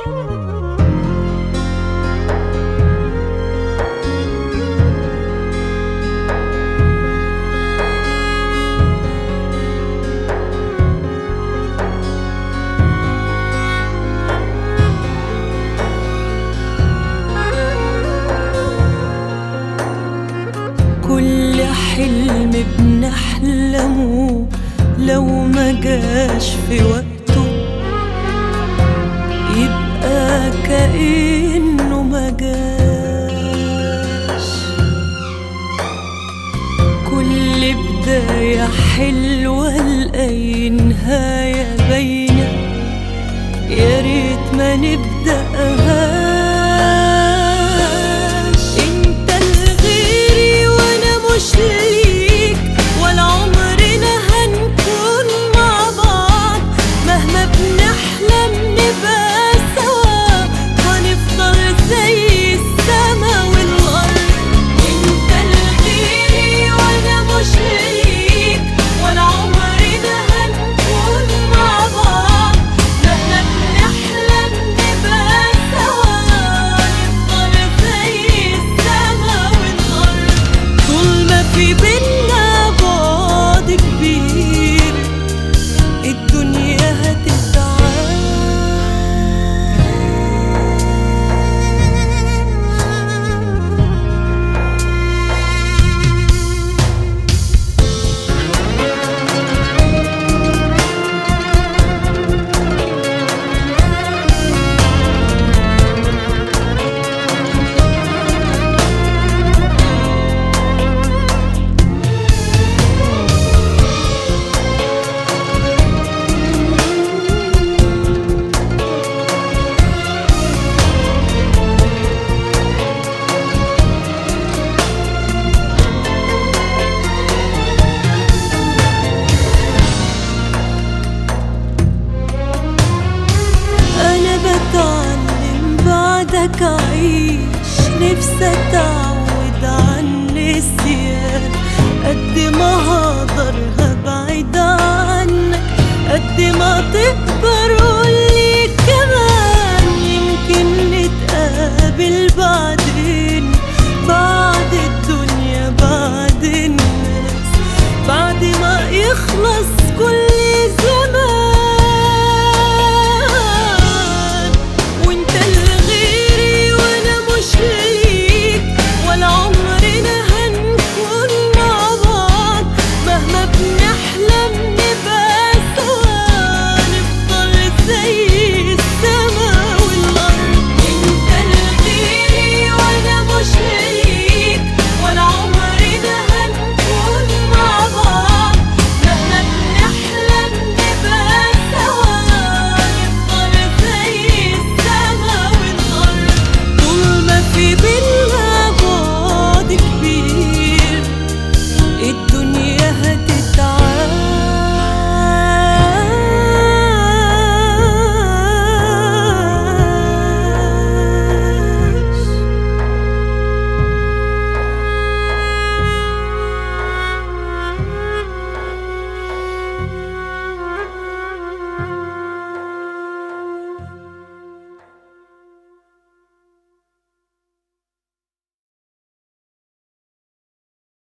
كل حلم بنحلمه لو ما جاش في وقته يبقى كأنه ما جاش كل بداية حلوة لأي نهاية باينة يا ريت ما نبدأهاش انت الغيري وانا مش ليك ولا عمرنا هنكون مع بعض مهما بنحلم نبقى سوا هنفضل زي السما والارض انت الغيري وانا مش ليك ولا عمرنا هنكون مع بعض مهما بنحلم نبقى سوا نفضل زي السما والارض طول ما في بينا بعد كبير الدنيا هتتعاش أنا بتعلم بعدك أعيش نفسي أتعود عن النسيان قد ما